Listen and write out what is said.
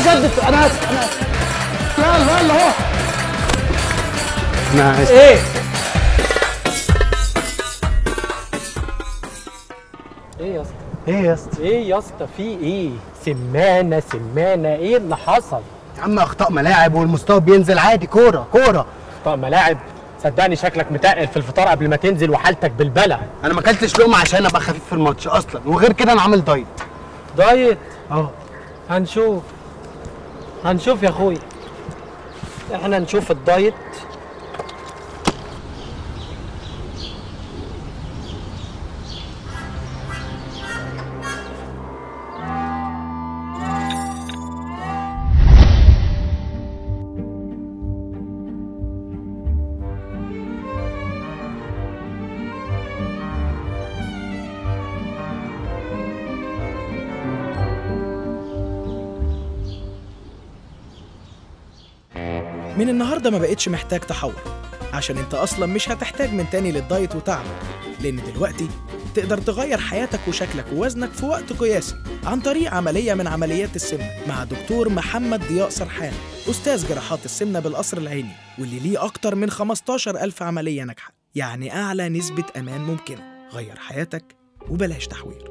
شدت انا اسف انا اسف يلا يلا اهو انا اسف ايه ايه يا اسطى ايه يا اسطى ايه يا اسطى في ايه سمانه سمانه ايه اللي حصل يا عم اخطاء ملاعب والمستوى بينزل عادي كوره كوره طب ملاعب صدقني شكلك متقل في الفطار قبل ما تنزل وحالتك بالبلع انا ما اكلتش لقمه عشان ابقى خفيف في الماتش اصلا وغير كده انا عامل دايت دايت اه هنشوف هنشوف يا اخويا احنا نشوف الدايت من النهارده ما بقتش محتاج تحور عشان انت اصلا مش هتحتاج من تاني للدايت وتعبك لان دلوقتي تقدر تغير حياتك وشكلك ووزنك في وقت قياسي عن طريق عملية من عمليات السمنة مع دكتور محمد ضياء سرحان أستاذ جراحات السمنة بالقصر العيني واللي ليه أكتر من 15 ألف عملية ناجحة يعني أعلى نسبة أمان ممكنة غير حياتك وبلاش تحوير